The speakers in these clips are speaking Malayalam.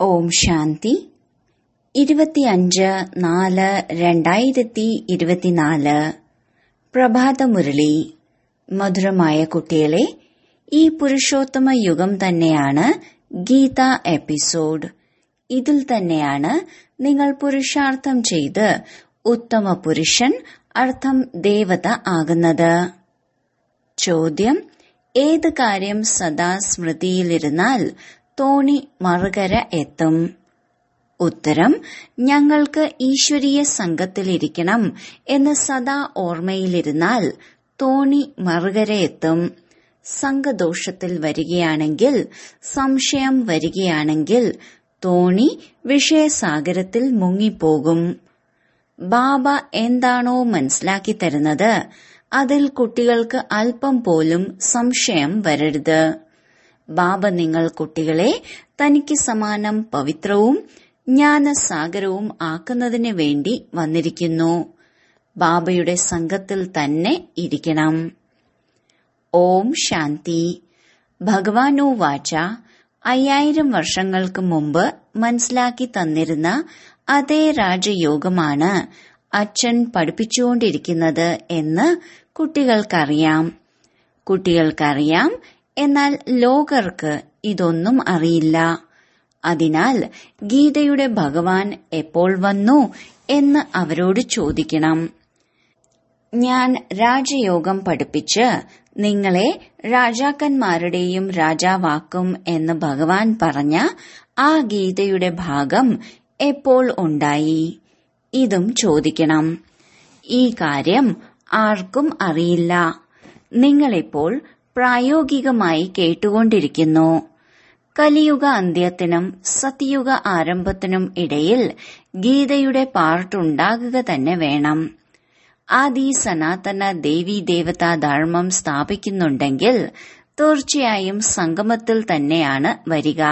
ഓം ശാന്തി ഇരുപത്തിയഞ്ച് നാല് രണ്ടായിരത്തി ഇരുപത്തിനാല് പ്രഭാതമുരളി മധുരമായ കുട്ടികളെ ഈ പുരുഷോത്തമ യുഗം തന്നെയാണ് ഗീത എപ്പിസോഡ് ഇതിൽ തന്നെയാണ് നിങ്ങൾ പുരുഷാർത്ഥം ചെയ്ത് ഉത്തമ പുരുഷൻ അർത്ഥം ദേവത ആകുന്നത് ചോദ്യം ഏത് കാര്യം സദാ സ്മൃതിയിലിരുന്നാൽ തോണി മറുകര എത്തും ഉത്തരം ഞങ്ങൾക്ക് ഈശ്വരീയ സംഘത്തിലിരിക്കണം എന്ന് സദാ ഓർമ്മയിലിരുന്നാൽ തോണി മറുകര എത്തും സംഘദോഷത്തിൽ വരികയാണെങ്കിൽ സംശയം വരികയാണെങ്കിൽ തോണി വിഷയസാഗരത്തിൽ മുങ്ങിപ്പോകും ബാബ എന്താണോ മനസ്സിലാക്കി തരുന്നത് അതിൽ കുട്ടികൾക്ക് അല്പം പോലും സംശയം വരരുത് ബാബ നിങ്ങൾ കുട്ടികളെ തനിക്ക് സമാനം പവിത്രവും ജ്ഞാനസാഗരവും ആക്കുന്നതിന് വേണ്ടി വന്നിരിക്കുന്നു ബാബയുടെ സംഘത്തിൽ തന്നെ ഇരിക്കണം ഓം ശാന്തി ഭഗവാനോ വാച അയ്യായിരം വർഷങ്ങൾക്ക് മുമ്പ് മനസ്സിലാക്കി തന്നിരുന്ന അതേ രാജയോഗമാണ് അച്ഛൻ പഠിപ്പിച്ചുകൊണ്ടിരിക്കുന്നത് എന്ന് കുട്ടികൾക്കറിയാം കുട്ടികൾക്കറിയാം എന്നാൽ ലോകർക്ക് ഇതൊന്നും അറിയില്ല അതിനാൽ ഗീതയുടെ ഭഗവാൻ എപ്പോൾ വന്നു എന്ന് അവരോട് ചോദിക്കണം ഞാൻ രാജയോഗം പഠിപ്പിച്ച് നിങ്ങളെ രാജാക്കന്മാരുടെയും രാജാവാക്കും എന്ന് ഭഗവാൻ പറഞ്ഞ ആ ഗീതയുടെ ഭാഗം എപ്പോൾ ഉണ്ടായി ഇതും ചോദിക്കണം ഈ കാര്യം ആർക്കും അറിയില്ല നിങ്ങളിപ്പോൾ പ്രായോഗികമായി കേട്ടുകൊണ്ടിരിക്കുന്നു കലിയുഗ അന്ത്യത്തിനും സത്യയുഗ ആരംഭത്തിനും ഇടയിൽ ഗീതയുടെ പാർട്ടുണ്ടാകുക തന്നെ വേണം ആദി സനാതന ദേവി ദേവതാ ധർമ്മം സ്ഥാപിക്കുന്നുണ്ടെങ്കിൽ തീർച്ചയായും സംഗമത്തിൽ തന്നെയാണ് വരിക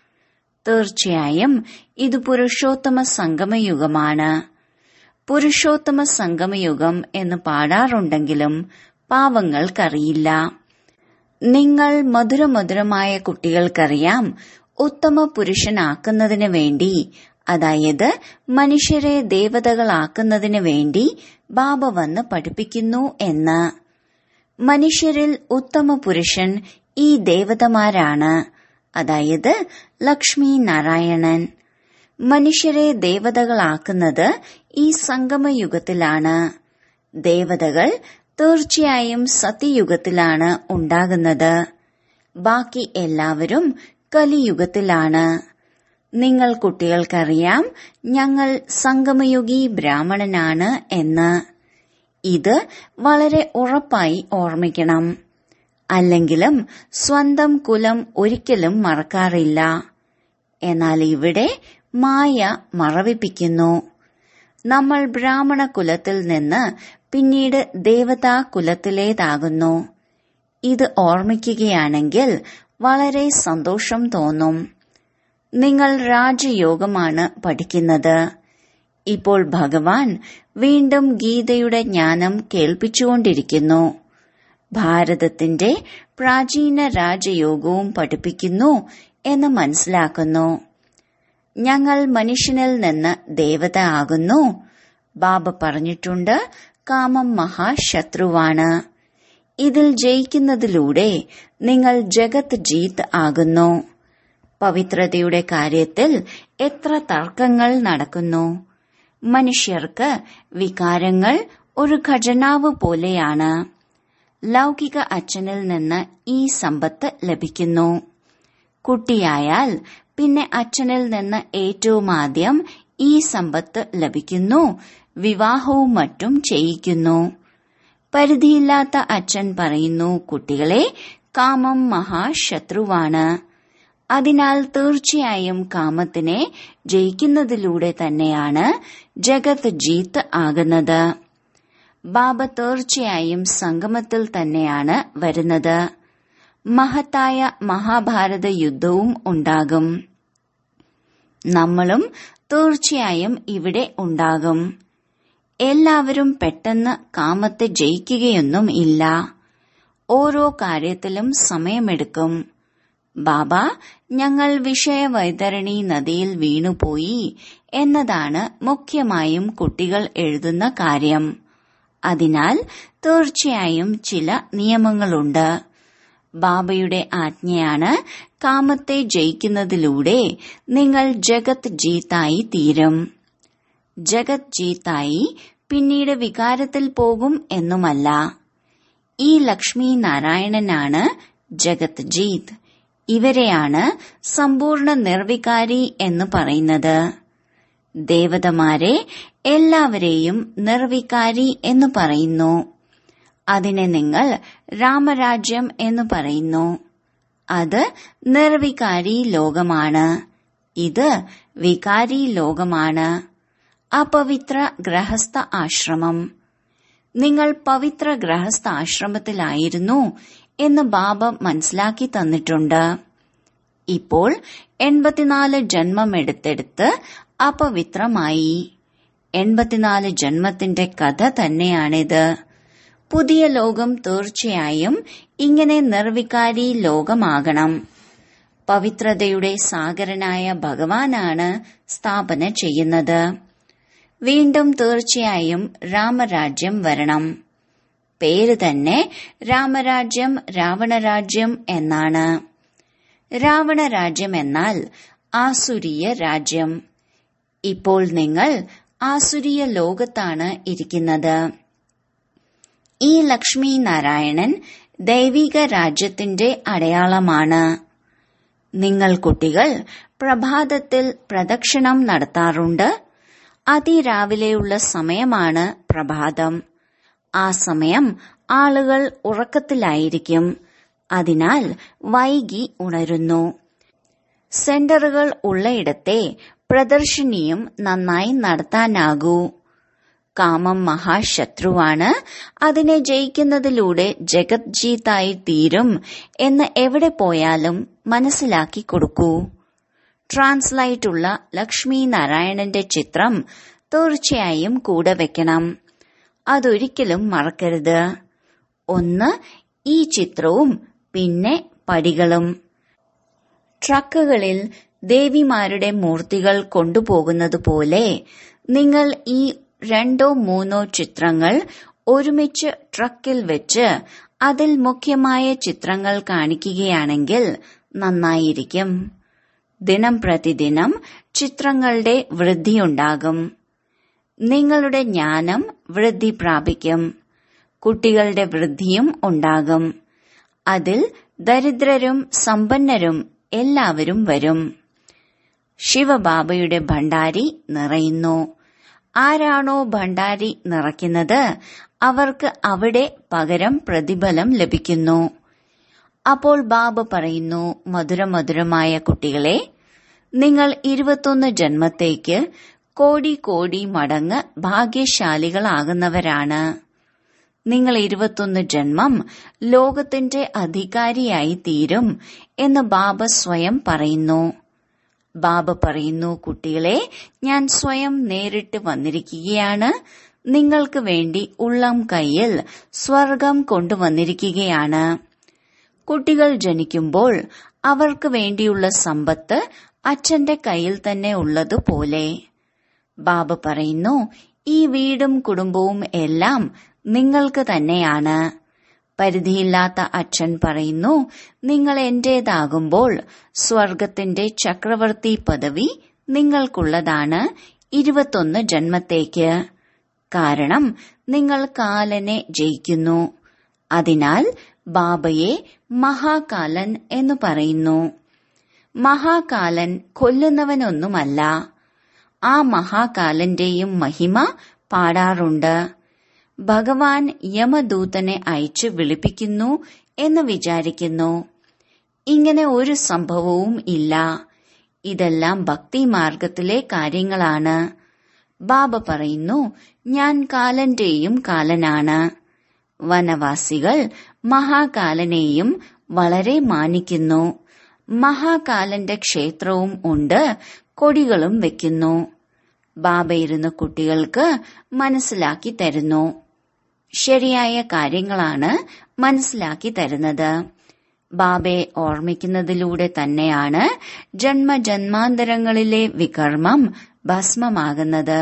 തീർച്ചയായും ഇത് പുരുഷോത്തമ സംഗമയുഗമാണ് പുരുഷോത്തമ സംഗമയുഗം എന്ന് പാടാറുണ്ടെങ്കിലും പാവങ്ങൾക്കറിയില്ല നിങ്ങൾ മധുരമധുരമായ കുട്ടികൾക്കറിയാം ഉത്തമ പുരുഷനാക്കുന്നതിന് വേണ്ടി അതായത് മനുഷ്യരെ ദേവതകളാക്കുന്നതിന് വേണ്ടി ബാബ വന്ന് പഠിപ്പിക്കുന്നു എന്ന് മനുഷ്യരിൽ ഉത്തമ പുരുഷൻ ഈ ദേവതമാരാണ് അതായത് ലക്ഷ്മി നാരായണൻ മനുഷ്യരെ ദേവതകളാക്കുന്നത് ഈ സംഗമയുഗത്തിലാണ് ദേവതകൾ തീർച്ചയായും സത്യയുഗത്തിലാണ് ഉണ്ടാകുന്നത് ബാക്കി എല്ലാവരും കലിയുഗത്തിലാണ് നിങ്ങൾ കുട്ടികൾക്കറിയാം ഞങ്ങൾ സംഗമയുഗി ബ്രാഹ്മണനാണ് എന്ന് ഇത് വളരെ ഉറപ്പായി ഓർമ്മിക്കണം അല്ലെങ്കിലും സ്വന്തം കുലം ഒരിക്കലും മറക്കാറില്ല എന്നാൽ ഇവിടെ മായ മറവിപ്പിക്കുന്നു നമ്മൾ ബ്രാഹ്മണ കുലത്തിൽ നിന്ന് പിന്നീട് ദേവതാ കുലത്തിലേതാകുന്നു ഇത് ഓർമ്മിക്കുകയാണെങ്കിൽ വളരെ സന്തോഷം തോന്നും നിങ്ങൾ രാജയോഗമാണ് പഠിക്കുന്നത് ഇപ്പോൾ ഭഗവാൻ വീണ്ടും ഗീതയുടെ ജ്ഞാനം കേൾപ്പിച്ചുകൊണ്ടിരിക്കുന്നു ഭാരതത്തിന്റെ പ്രാചീന രാജയോഗവും പഠിപ്പിക്കുന്നു എന്ന് മനസ്സിലാക്കുന്നു ഞങ്ങൾ മനുഷ്യനിൽ നിന്ന് ദേവത ആകുന്നു ബാബ പറഞ്ഞിട്ടുണ്ട് കാമം മഹാശത്രുവാണ് ഇതിൽ ജയിക്കുന്നതിലൂടെ നിങ്ങൾ ജഗത് ജീത്ത് ആകുന്നു പവിത്രതയുടെ കാര്യത്തിൽ എത്ര തർക്കങ്ങൾ നടക്കുന്നു മനുഷ്യർക്ക് വികാരങ്ങൾ ഒരു ഖജനാവ് പോലെയാണ് ലൗകിക അച്ഛനിൽ നിന്ന് ഈ സമ്പത്ത് ലഭിക്കുന്നു കുട്ടിയായാൽ പിന്നെ അച്ഛനിൽ നിന്ന് ഏറ്റവും ആദ്യം ഈ സമ്പത്ത് ലഭിക്കുന്നു വിവാഹവും മറ്റും ചെയ്യിക്കുന്നു പരിധിയില്ലാത്ത അച്ഛൻ പറയുന്നു കുട്ടികളെ കാമം മഹാശത്രുവാണ് അതിനാൽ തീർച്ചയായും കാമത്തിനെ ജയിക്കുന്നതിലൂടെ തന്നെയാണ് ജഗത് ജീത്ത് ആകുന്നത് ബാബ തീർച്ചയായും സംഗമത്തിൽ തന്നെയാണ് വരുന്നത് മഹത്തായ മഹാഭാരത യുദ്ധവും ഉണ്ടാകും നമ്മളും തീർച്ചയായും ഇവിടെ ഉണ്ടാകും എല്ലാവരും പെട്ടെന്ന് കാമത്തെ ജയിക്കുകയൊന്നും ഇല്ല ഓരോ കാര്യത്തിലും സമയമെടുക്കും ബാബ ഞങ്ങൾ വിഷയവൈതരണി നദിയിൽ വീണുപോയി എന്നതാണ് മുഖ്യമായും കുട്ടികൾ എഴുതുന്ന കാര്യം അതിനാൽ തീർച്ചയായും ചില നിയമങ്ങളുണ്ട് ബാബയുടെ ആജ്ഞയാണ് കാമത്തെ ജയിക്കുന്നതിലൂടെ നിങ്ങൾ ജഗത് ജീത്തായി തീരും ജഗത് ജീത്തായി പിന്നീട് വികാരത്തിൽ പോകും എന്നുമല്ല ഈ ലക്ഷ്മി നാരായണനാണ് ജഗത് ജീത് ഇവരെയാണ് സമ്പൂർണ്ണ നിർവികാരി എന്ന് പറയുന്നത് ദേവതമാരെ എല്ലാവരെയും നിർവികാരി എന്ന് പറയുന്നു അതിനെ നിങ്ങൾ രാമരാജ്യം എന്ന് പറയുന്നു അത് നിർവികാരി ലോകമാണ് ഇത് വികാരി ലോകമാണ് അപവിത്ര ഗ്രഹസ്ഥ ആശ്രമം നിങ്ങൾ പവിത്ര ഗ്രഹസ്ഥ ആശ്രമത്തിലായിരുന്നു എന്ന് ബാബ മനസ്സിലാക്കി തന്നിട്ടുണ്ട് ഇപ്പോൾ എൺപത്തിനാല് ജന്മമെടുത്തെടുത്ത് അപവിത്രമായി എൺപത്തിനാല് ജന്മത്തിന്റെ കഥ തന്നെയാണിത് പുതിയ ലോകം തീർച്ചയായും ഇങ്ങനെ നിർവികാരി ലോകമാകണം പവിത്രതയുടെ സാഗരനായ ഭഗവാനാണ് സ്ഥാപന ചെയ്യുന്നത് വീണ്ടും തീർച്ചയായും രാമരാജ്യം വരണം പേര് തന്നെ രാമരാജ്യം രാവണരാജ്യം എന്നാണ് രാവണരാജ്യം എന്നാൽ ആസുരീയ രാജ്യം ഇപ്പോൾ നിങ്ങൾ ആസുരീയ ലോകത്താണ് ഇരിക്കുന്നത് ഈ ലക്ഷ്മി നാരായണൻ ദൈവിക രാജ്യത്തിന്റെ അടയാളമാണ് നിങ്ങൾ കുട്ടികൾ പ്രഭാതത്തിൽ പ്രദക്ഷിണം നടത്താറുണ്ട് അതിരാവിലെയുള്ള സമയമാണ് പ്രഭാതം ആ സമയം ആളുകൾ ഉറക്കത്തിലായിരിക്കും അതിനാൽ വൈകി ഉണരുന്നു സെന്ററുകൾ ഉള്ളയിടത്തെ പ്രദർശിനിയും നന്നായി നടത്താനാകൂ കാമം മഹാശത്രുവാണ് അതിനെ ജയിക്കുന്നതിലൂടെ ജഗത് ജീത്തായി തീരും എന്ന് എവിടെ പോയാലും മനസ്സിലാക്കി കൊടുക്കൂ ട്രാൻസ്ലൈറ്റുള്ള ലക്ഷ്മി നാരായണന്റെ ചിത്രം തീർച്ചയായും കൂടെ വെക്കണം അതൊരിക്കലും മറക്കരുത് ഒന്ന് ഈ ചിത്രവും പിന്നെ പടികളും ട്രക്കുകളിൽ ദേവിമാരുടെ മൂർത്തികൾ കൊണ്ടുപോകുന്നത് പോലെ നിങ്ങൾ ഈ രണ്ടോ മൂന്നോ ചിത്രങ്ങൾ ഒരുമിച്ച് ട്രക്കിൽ വെച്ച് അതിൽ മുഖ്യമായ ചിത്രങ്ങൾ കാണിക്കുകയാണെങ്കിൽ നന്നായിരിക്കും ദിനം പ്രതിദിനം ചിത്രങ്ങളുടെ വൃദ്ധിയുണ്ടാകും നിങ്ങളുടെ ജ്ഞാനം വൃദ്ധി പ്രാപിക്കും കുട്ടികളുടെ വൃദ്ധിയും ഉണ്ടാകും അതിൽ ദരിദ്രരും സമ്പന്നരും എല്ലാവരും വരും ശിവബാബയുടെ ഭണ്ഡാരി നിറയുന്നു ആരാണോ ഭണ്ഡാരി നിറയ്ക്കുന്നത് അവർക്ക് അവിടെ പകരം പ്രതിഫലം ലഭിക്കുന്നു അപ്പോൾ ബാബ പറയുന്നു മധുരമധുരമായ കുട്ടികളെ നിങ്ങൾ ഇരുപത്തൊന്ന് ജന്മത്തേക്ക് കോടി കോടി മടങ്ങ് ഭാഗ്യശാലികളാകുന്നവരാണ് നിങ്ങൾ ഇരുപത്തൊന്ന് ജന്മം ലോകത്തിന്റെ അധികാരിയായി തീരും എന്ന് ബാബ സ്വയം പറയുന്നു ബാബ പറയുന്നു കുട്ടികളെ ഞാൻ സ്വയം നേരിട്ട് വന്നിരിക്കുകയാണ് നിങ്ങൾക്ക് വേണ്ടി ഉള്ളം കൈയിൽ സ്വർഗം കൊണ്ടുവന്നിരിക്കുകയാണ് കുട്ടികൾ ജനിക്കുമ്പോൾ അവർക്ക് വേണ്ടിയുള്ള സമ്പത്ത് അച്ഛന്റെ കയ്യിൽ തന്നെ ഉള്ളതുപോലെ ബാബ പറയുന്നു ഈ വീടും കുടുംബവും എല്ലാം നിങ്ങൾക്ക് തന്നെയാണ് പരിധിയില്ലാത്ത അച്ഛൻ പറയുന്നു നിങ്ങൾ എന്റേതാകുമ്പോൾ സ്വർഗത്തിന്റെ ചക്രവർത്തി പദവി നിങ്ങൾക്കുള്ളതാണ് ഇരുപത്തൊന്ന് ജന്മത്തേക്ക് കാരണം നിങ്ങൾ കാലനെ ജയിക്കുന്നു അതിനാൽ ബാബയെ മഹാകാലൻ എന്ന് പറയുന്നു മഹാകാലൻ കൊല്ലുന്നവനൊന്നുമല്ല ആ മഹാകാലന്റെയും മഹിമ പാടാറുണ്ട് ഭഗവാൻ യമദൂതനെ അയച്ച് വിളിപ്പിക്കുന്നു എന്ന് വിചാരിക്കുന്നു ഇങ്ങനെ ഒരു സംഭവവും ഇല്ല ഇതെല്ലാം ഭക്തി മാർഗത്തിലെ കാര്യങ്ങളാണ് ബാബ പറയുന്നു ഞാൻ കാലന്റെയും കാലനാണ് വനവാസികൾ മഹാകാലനെയും വളരെ മാനിക്കുന്നു മഹാകാലന്റെ ക്ഷേത്രവും ഉണ്ട് കൊടികളും വെക്കുന്നു ബാബ ഇരുന്ന് കുട്ടികൾക്ക് മനസ്സിലാക്കി തരുന്നു ശരിയായ കാര്യങ്ങളാണ് മനസ്സിലാക്കി തരുന്നത് ബാബയെ ഓർമ്മിക്കുന്നതിലൂടെ തന്നെയാണ് ജന്മജന്മാന്തരങ്ങളിലെ വികർമ്മം ഭസ്മമാകുന്നത്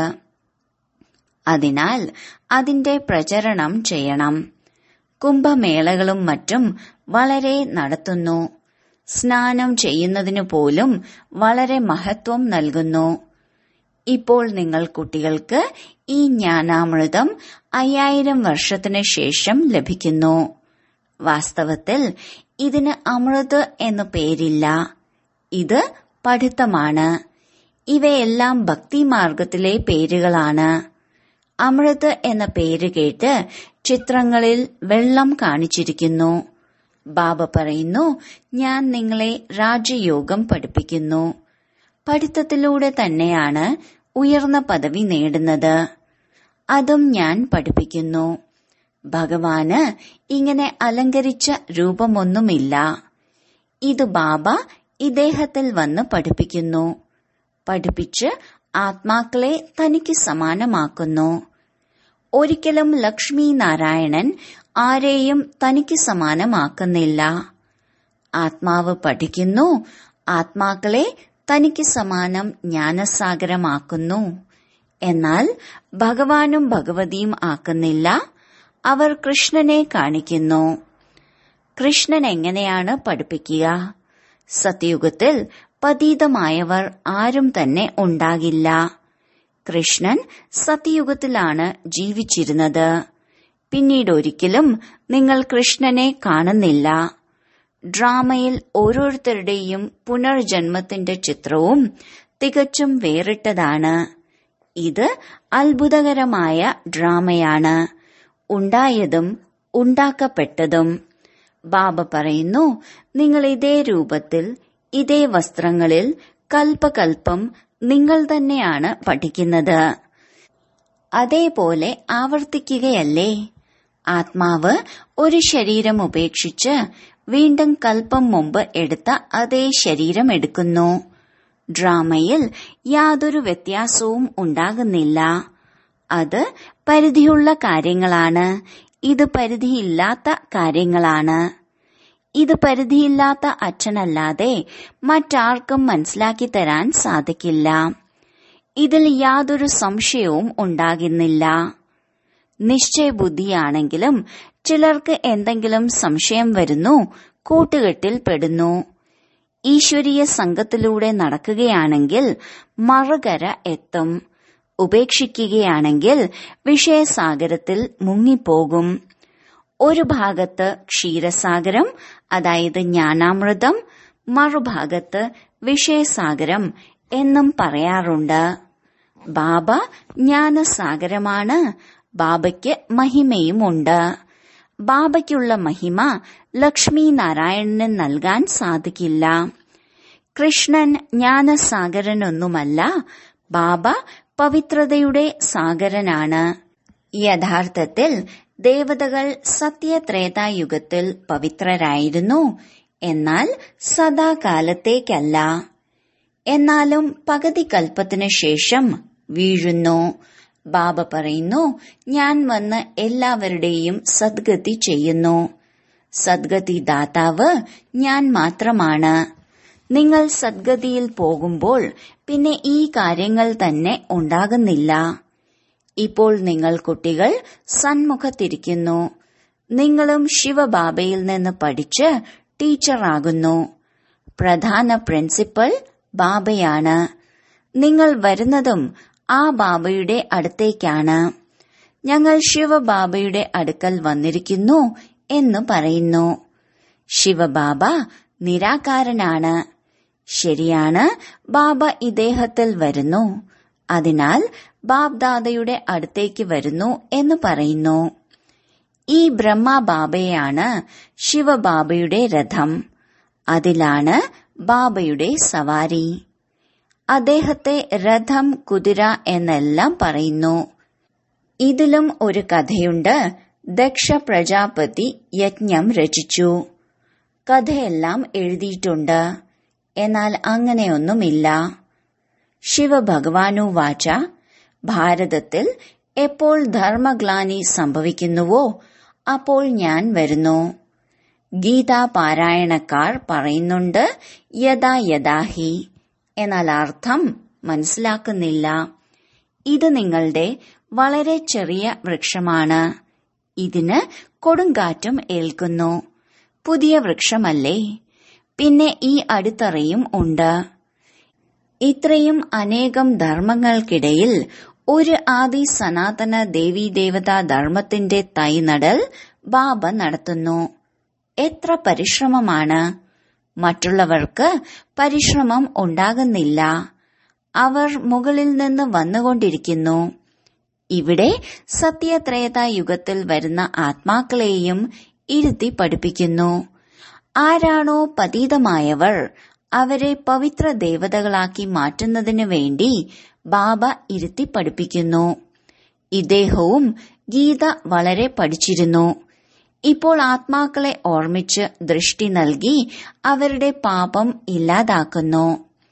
അതിനാൽ അതിന്റെ പ്രചരണം ചെയ്യണം കുംഭമേളകളും മറ്റും വളരെ നടത്തുന്നു സ്നാനം ചെയ്യുന്നതിനു പോലും വളരെ മഹത്വം നൽകുന്നു ഇപ്പോൾ നിങ്ങൾ കുട്ടികൾക്ക് ഈ ജ്ഞാനാമൃതം അയ്യായിരം വർഷത്തിനു ശേഷം ലഭിക്കുന്നു വാസ്തവത്തിൽ ഇതിന് അമൃത് എന്നു പേരില്ല ഇത് പഠിത്തമാണ് ഇവയെല്ലാം ഭക്തിമാർഗത്തിലെ പേരുകളാണ് അമൃത് എന്ന പേര് കേട്ട് ചിത്രങ്ങളിൽ വെള്ളം കാണിച്ചിരിക്കുന്നു ബാബ പറയുന്നു ഞാൻ നിങ്ങളെ രാജയോഗം പഠിപ്പിക്കുന്നു പഠിത്തത്തിലൂടെ തന്നെയാണ് ഉയർന്ന പദവി നേടുന്നത് അതും ഞാൻ പഠിപ്പിക്കുന്നു ഭഗവാന് ഇങ്ങനെ അലങ്കരിച്ച രൂപമൊന്നുമില്ല ഇത് ബാബ ഇദ്ദേഹത്തിൽ വന്ന് പഠിപ്പിക്കുന്നു പഠിപ്പിച്ച് ആത്മാക്കളെ തനിക്ക് സമാനമാക്കുന്നു ഒരിക്കലും ലക്ഷ്മി നാരായണൻ ആരെയും തനിക്ക് സമാനമാക്കുന്നില്ല ആത്മാവ് പഠിക്കുന്നു ആത്മാക്കളെ തനിക്ക് സമാനം ജ്ഞാനസാഗരമാക്കുന്നു എന്നാൽ ഭഗവാനും ഭഗവതിയും ആക്കുന്നില്ല അവർ കൃഷ്ണനെ കാണിക്കുന്നു കൃഷ്ണൻ എങ്ങനെയാണ് പഠിപ്പിക്കുക സത്യയുഗത്തിൽ പതീതമായവർ ആരും തന്നെ ഉണ്ടാകില്ല കൃഷ്ണൻ സത്യയുഗത്തിലാണ് ജീവിച്ചിരുന്നത് പിന്നീട് ഒരിക്കലും നിങ്ങൾ കൃഷ്ണനെ കാണുന്നില്ല ഡ്രാമയിൽ ഓരോരുത്തരുടെയും പുനർജന്മത്തിന്റെ ചിത്രവും തികച്ചും വേറിട്ടതാണ് ഇത് അത്ഭുതകരമായ ഡ്രാമയാണ് ഉണ്ടായതും ഉണ്ടാക്കപ്പെട്ടതും ബാബ പറയുന്നു നിങ്ങൾ ഇതേ രൂപത്തിൽ ഇതേ വസ്ത്രങ്ങളിൽ കൽപ്പകൽപ്പം നിങ്ങൾ തന്നെയാണ് പഠിക്കുന്നത് അതേപോലെ ആവർത്തിക്കുകയല്ലേ ആത്മാവ് ഒരു ശരീരം ഉപേക്ഷിച്ച് വീണ്ടും കൽപ്പം മുമ്പ് എടുത്ത അതേ ശരീരം എടുക്കുന്നു ഡ്രാമയിൽ യാതൊരു വ്യത്യാസവും ഉണ്ടാകുന്നില്ല അത് പരിധിയുള്ള കാര്യങ്ങളാണ് ഇത് പരിധിയില്ലാത്ത കാര്യങ്ങളാണ് ഇത് പരിധിയില്ലാത്ത അച്ഛനല്ലാതെ മറ്റാർക്കും മനസ്സിലാക്കി തരാൻ സാധിക്കില്ല ഇതിൽ യാതൊരു സംശയവും ഉണ്ടാകുന്നില്ല നിശ്ചയബുദ്ധിയാണെങ്കിലും ചിലർക്ക് എന്തെങ്കിലും സംശയം വരുന്നു കൂട്ടുകെട്ടിൽ പെടുന്നു ഈശ്വരീയ സംഘത്തിലൂടെ നടക്കുകയാണെങ്കിൽ മറുകര എത്തും ഉപേക്ഷിക്കുകയാണെങ്കിൽ വിഷയസാഗരത്തിൽ മുങ്ങിപ്പോകും ഒരു ഭാഗത്ത് ക്ഷീരസാഗരം അതായത് ജ്ഞാനാമൃതം മറുഭാഗത്ത് വിഷയസാഗരം എന്നും പറയാറുണ്ട് ബാബ ജ്ഞാനസാഗരമാണ് ബാബയ്ക്ക് മഹിമയുമുണ്ട് ബാബയ്ക്കുള്ള മഹിമ ലക്ഷ്മി നാരായണന് നൽകാൻ സാധിക്കില്ല കൃഷ്ണൻ ജ്ഞാനസാഗരനൊന്നുമല്ല ബാബ പവിത്രതയുടെ സാഗരനാണ് യഥാർത്ഥത്തിൽ ദേവതകൾ സത്യത്രേതായുഗത്തിൽ പവിത്രരായിരുന്നു എന്നാൽ സദാകാലത്തേക്കല്ല എന്നാലും പകുതി കൽപ്പത്തിനു ശേഷം വീഴുന്നു ബാബ പറയുന്നു ഞാൻ വന്ന് എല്ലാവരുടെയും സദ്ഗതി ചെയ്യുന്നു സദ്ഗതി ദാതാവ് ഞാൻ മാത്രമാണ് നിങ്ങൾ സദ്ഗതിയിൽ പോകുമ്പോൾ പിന്നെ ഈ കാര്യങ്ങൾ തന്നെ ഉണ്ടാകുന്നില്ല ഇപ്പോൾ നിങ്ങൾ കുട്ടികൾ സന്മുഖത്തിരിക്കുന്നു നിങ്ങളും ശിവബാബയിൽ നിന്ന് പഠിച്ച് ടീച്ചറാകുന്നു പ്രധാന പ്രിൻസിപ്പൽ ബാബയാണ് നിങ്ങൾ വരുന്നതും ആ ബാബയുടെ അടുത്തേക്കാണ് ഞങ്ങൾ ശിവബാബയുടെ അടുക്കൽ വന്നിരിക്കുന്നു എന്ന് പറയുന്നു ശിവബാബ നിരാകാരനാണ് ശരിയാണ് ബാബ ഇദ്ദേഹത്തിൽ വരുന്നു അതിനാൽ ബാബ്ദാദയുടെ അടുത്തേക്ക് വരുന്നു എന്ന് പറയുന്നു ഈ ബ്രഹ്മബാബയാണ് ശിവബാബയുടെ രഥം അതിലാണ് ബാബയുടെ സവാരി അദ്ദേഹത്തെ രഥം കുതിര എന്നെല്ലാം പറയുന്നു ഇതിലും ഒരു കഥയുണ്ട് ദക്ഷ പ്രജാപതി യജ്ഞം രചിച്ചു കഥയെല്ലാം എഴുതിയിട്ടുണ്ട് എന്നാൽ അങ്ങനെയൊന്നുമില്ല ശിവഭഗവാനു വാച ഭാരതത്തിൽ എപ്പോൾ ധർമ്മഗ്ലാനി സംഭവിക്കുന്നുവോ അപ്പോൾ ഞാൻ വരുന്നു ഗീതാ പാരായണക്കാർ പറയുന്നുണ്ട് യഥാ യഥാഹി എന്നാൽ അർത്ഥം മനസ്സിലാക്കുന്നില്ല ഇത് നിങ്ങളുടെ വളരെ ചെറിയ വൃക്ഷമാണ് ഇതിന് കൊടുങ്കാറ്റും ഏൽക്കുന്നു പുതിയ വൃക്ഷമല്ലേ പിന്നെ ഈ അടിത്തറയും ഉണ്ട് ഇത്രയും അനേകം ധർമ്മങ്ങൾക്കിടയിൽ ഒരു ആദി സനാതന ദേവീദേവതാ ധർമ്മത്തിന്റെ തൈനടൽ ബാബ നടത്തുന്നു എത്ര പരിശ്രമമാണ് മറ്റുള്ളവർക്ക് പരിശ്രമം ഉണ്ടാകുന്നില്ല അവർ മുകളിൽ നിന്ന് വന്നുകൊണ്ടിരിക്കുന്നു ഇവിടെ സത്യത്രേത യുഗത്തിൽ വരുന്ന ആത്മാക്കളെയും ഇരുത്തി പഠിപ്പിക്കുന്നു ആരാണോ പതീതമായവർ അവരെ പവിത്ര ദേവതകളാക്കി മാറ്റുന്നതിനു വേണ്ടി ബാബ ഇരുത്തി പഠിപ്പിക്കുന്നു ഇദ്ദേഹവും ഗീത വളരെ പഠിച്ചിരുന്നു ഇപ്പോൾ ആത്മാക്കളെ ഓർമ്മിച്ച് ദൃഷ്ടി നൽകി അവരുടെ പാപം ഇല്ലാതാക്കുന്നു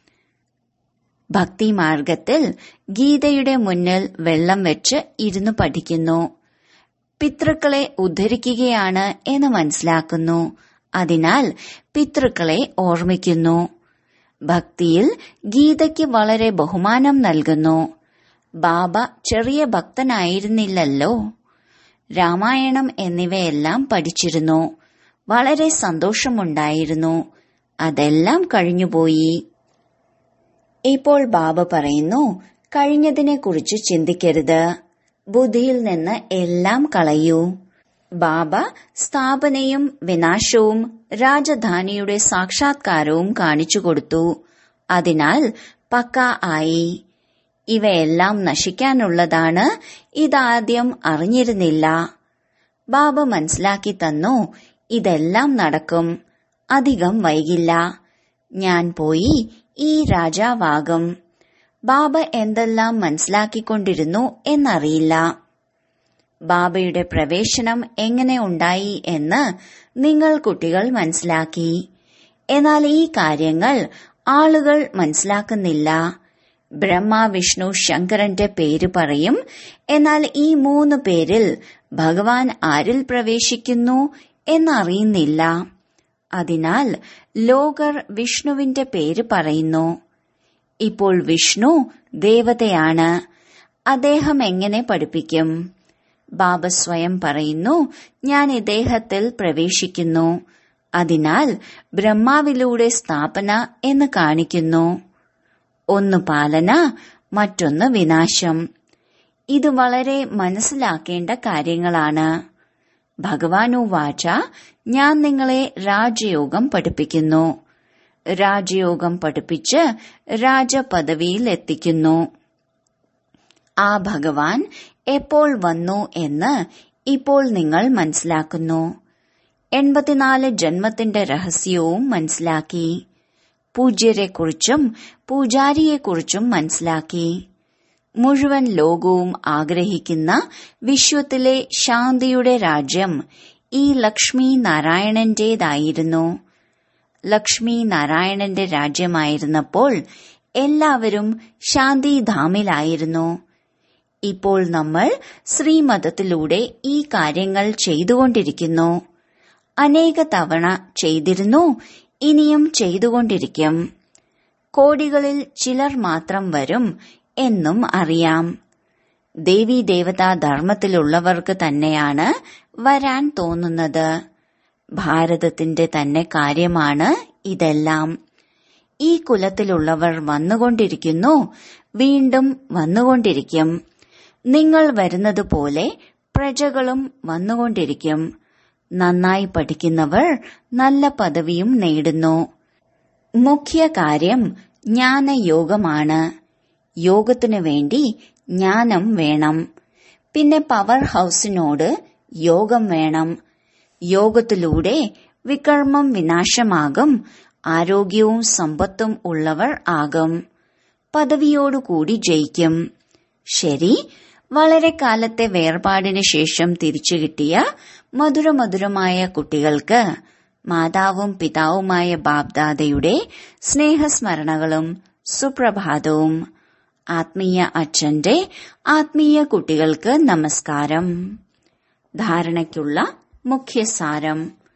ഭക്തിമാർഗത്തിൽ ഗീതയുടെ മുന്നിൽ വെള്ളം വെച്ച് ഇരുന്നു പഠിക്കുന്നു പിതൃക്കളെ ഉദ്ധരിക്കുകയാണ് എന്ന് മനസ്സിലാക്കുന്നു അതിനാൽ പിതൃക്കളെ ഓർമ്മിക്കുന്നു ഭക്തിയിൽ ഗീതയ്ക്ക് വളരെ ബഹുമാനം നൽകുന്നു ബാബ ചെറിയ ഭക്തനായിരുന്നില്ലല്ലോ രാമായണം എന്നിവയെല്ലാം പഠിച്ചിരുന്നു വളരെ സന്തോഷമുണ്ടായിരുന്നു അതെല്ലാം കഴിഞ്ഞുപോയി ഇപ്പോൾ ബാബ പറയുന്നു കഴിഞ്ഞതിനെ കുറിച്ച് ചിന്തിക്കരുത് ബുദ്ധിയിൽ നിന്ന് എല്ലാം കളയൂ ബാബ സ്ഥാപനയും വിനാശവും രാജധാനിയുടെ സാക്ഷാത്കാരവും കാണിച്ചു കൊടുത്തു അതിനാൽ പക്ക ആയി ഇവയെല്ലാം നശിക്കാനുള്ളതാണ് ഇതാദ്യം അറിഞ്ഞിരുന്നില്ല ബാബ മനസ്സിലാക്കി തന്നു ഇതെല്ലാം നടക്കും അധികം വൈകില്ല ഞാൻ പോയി ഈ രാജാവാകും ബാബ എന്തെല്ലാം മനസ്സിലാക്കിക്കൊണ്ടിരുന്നു എന്നറിയില്ല ബാബയുടെ പ്രവേശനം എങ്ങനെ ഉണ്ടായി എന്ന് നിങ്ങൾ കുട്ടികൾ മനസ്സിലാക്കി എന്നാൽ ഈ കാര്യങ്ങൾ ആളുകൾ മനസ്സിലാക്കുന്നില്ല ബ്രഹ്മ വിഷ്ണു ശങ്കരന്റെ പേര് പറയും എന്നാൽ ഈ മൂന്ന് പേരിൽ ഭഗവാൻ ആരിൽ പ്രവേശിക്കുന്നു എന്നറിയുന്നില്ല അതിനാൽ ലോകർ വിഷ്ണുവിന്റെ പേര് പറയുന്നു ഇപ്പോൾ വിഷ്ണു ദേവതയാണ് അദ്ദേഹം എങ്ങനെ പഠിപ്പിക്കും ബാബ സ്വയം പറയുന്നു ഞാൻ ഇദ്ദേഹത്തിൽ പ്രവേശിക്കുന്നു അതിനാൽ ബ്രഹ്മാവിലൂടെ സ്ഥാപന എന്ന് കാണിക്കുന്നു ഒന്ന് പാലന മറ്റൊന്ന് വിനാശം ഇത് വളരെ മനസ്സിലാക്കേണ്ട കാര്യങ്ങളാണ് ഭഗവാനു വാച ഞാൻ നിങ്ങളെ രാജയോഗം പഠിപ്പിക്കുന്നു രാജയോഗം പഠിപ്പിച്ച് രാജപദവിയിൽ എത്തിക്കുന്നു ആ ഭഗവാൻ എപ്പോൾ വന്നു എന്ന് ഇപ്പോൾ നിങ്ങൾ മനസ്സിലാക്കുന്നു എൺപത്തിനാല് ജന്മത്തിന്റെ രഹസ്യവും മനസ്സിലാക്കി പൂജ്യരെക്കുറിച്ചും പൂജാരിയെക്കുറിച്ചും മനസ്സിലാക്കി മുഴുവൻ ലോകവും ആഗ്രഹിക്കുന്ന വിശ്വത്തിലെ ശാന്തിയുടെ രാജ്യം ഈ ലക്ഷ്മി നാരായണന്റേതായിരുന്നു ലക്ഷ്മി നാരായണന്റെ രാജ്യമായിരുന്നപ്പോൾ എല്ലാവരും ശാന്തിധാമിലായിരുന്നു ഇപ്പോൾ നമ്മൾ ശ്രീമതത്തിലൂടെ ഈ കാര്യങ്ങൾ ചെയ്തുകൊണ്ടിരിക്കുന്നു അനേക തവണ ചെയ്തിരുന്നു ഇനിയും ചെയ്തുകൊണ്ടിരിക്കും കോടികളിൽ ചിലർ മാത്രം വരും എന്നും അറിയാം ദേവീ ദേവതാ ധർമ്മത്തിലുള്ളവർക്ക് തന്നെയാണ് വരാൻ തോന്നുന്നത് ഭാരതത്തിന്റെ തന്നെ കാര്യമാണ് ഇതെല്ലാം ഈ കുലത്തിലുള്ളവർ വന്നുകൊണ്ടിരിക്കുന്നു വീണ്ടും വന്നുകൊണ്ടിരിക്കും നിങ്ങൾ വരുന്നത് പോലെ പ്രജകളും വന്നുകൊണ്ടിരിക്കും നന്നായി പഠിക്കുന്നവർ നല്ല പദവിയും നേടുന്നു മുഖ്യ കാര്യം ജ്ഞാനയോഗമാണ് യോഗത്തിനു വേണ്ടി ജ്ഞാനം വേണം പിന്നെ പവർ ഹൗസിനോട് യോഗം വേണം യോഗത്തിലൂടെ വികർമ്മം വിനാശമാകും ആരോഗ്യവും സമ്പത്തും ഉള്ളവർ ആകും പദവിയോടുകൂടി ജയിക്കും ശരി വളരെ കാലത്തെ വേർപാടിന് ശേഷം തിരിച്ചു കിട്ടിയ മധുരമധുരമായ കുട്ടികൾക്ക് മാതാവും പിതാവുമായ ബാബ്ദാദയുടെ സ്നേഹസ്മരണകളും സുപ്രഭാതവും ആത്മീയ അച്ഛന്റെ ആത്മീയ കുട്ടികൾക്ക് നമസ്കാരം ധാരണയ്ക്കുള്ള മുഖ്യസാരം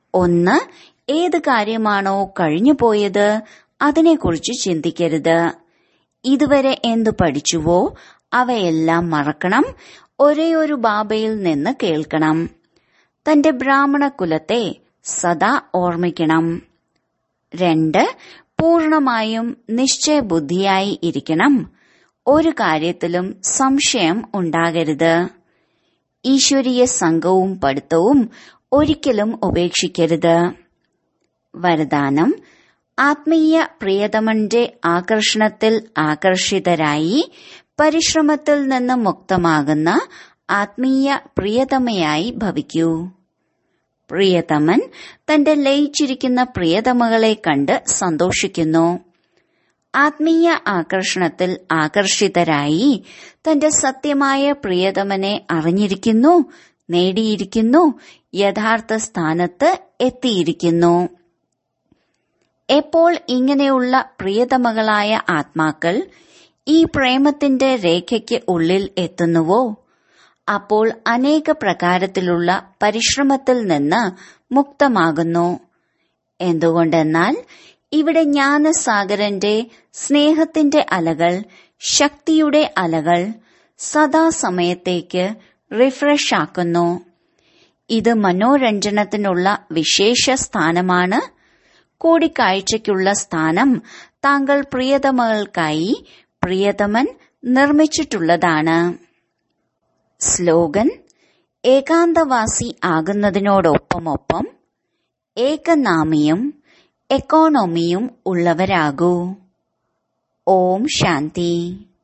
ഒന്ന് ഏത് കാര്യമാണോ കഴിഞ്ഞു പോയത് അതിനെക്കുറിച്ച് ചിന്തിക്കരുത് ഇതുവരെ എന്തു പഠിച്ചുവോ അവയെല്ലാം മറക്കണം ഒരേ ഒരു ബാബയിൽ നിന്ന് കേൾക്കണം തന്റെ ബ്രാഹ്മണ കുലത്തെ സദാ ഓർമ്മിക്കണം രണ്ട് പൂർണമായും നിശ്ചയബുദ്ധിയായി ഇരിക്കണം ഒരു കാര്യത്തിലും സംശയം ഉണ്ടാകരുത് ഈശ്വരീയ സംഘവും പഠിത്തവും ഒരിക്കലും ഉപേക്ഷിക്കരുത് വരദാനം ആത്മീയ പ്രിയതമന്റെ ആകർഷണത്തിൽ ആകർഷിതരായി പരിശ്രമത്തിൽ നിന്ന് മുക്തമാകുന്ന ആത്മീയ പ്രിയതമയായി ഭവിക്കൂ പ്രിയതമൻ തന്റെ ലയിച്ചിരിക്കുന്ന പ്രിയതമകളെ കണ്ട് സന്തോഷിക്കുന്നു ആത്മീയ ആകർഷണത്തിൽ ആകർഷിതരായി തന്റെ സത്യമായ പ്രിയതമനെ അറിഞ്ഞിരിക്കുന്നു നേടിയിരിക്കുന്നു യഥാർത്ഥ സ്ഥാനത്ത് എത്തിയിരിക്കുന്നു എപ്പോൾ ഇങ്ങനെയുള്ള പ്രിയതമകളായ ആത്മാക്കൾ ഈ പ്രേമത്തിന്റെ രേഖയ്ക്ക് ഉള്ളിൽ എത്തുന്നുവോ അപ്പോൾ അനേക പ്രകാരത്തിലുള്ള പരിശ്രമത്തിൽ നിന്ന് മുക്തമാകുന്നു എന്തുകൊണ്ടെന്നാൽ ഇവിടെ ജ്ഞാനസാഗരന്റെ സ്നേഹത്തിന്റെ അലകൾ ശക്തിയുടെ അലകൾ സദാസമയത്തേക്ക് റിഫ്രഷ് ആക്കുന്നു ഇത് മനോരഞ്ജനത്തിനുള്ള വിശേഷ സ്ഥാനമാണ് കൂടിക്കാഴ്ചയ്ക്കുള്ള സ്ഥാനം താങ്കൾ പ്രിയതമകൾക്കായി പ്രിയതമൻ നിർമ്മിച്ചിട്ടുള്ളതാണ് സ്ലോഗൻ ഏകാന്തവാസി ആകുന്നതിനോടൊപ്പമൊപ്പം ഏകനാമിയും എക്കോണമിയും ഉള്ളവരാകൂ ഓം ശാന്തി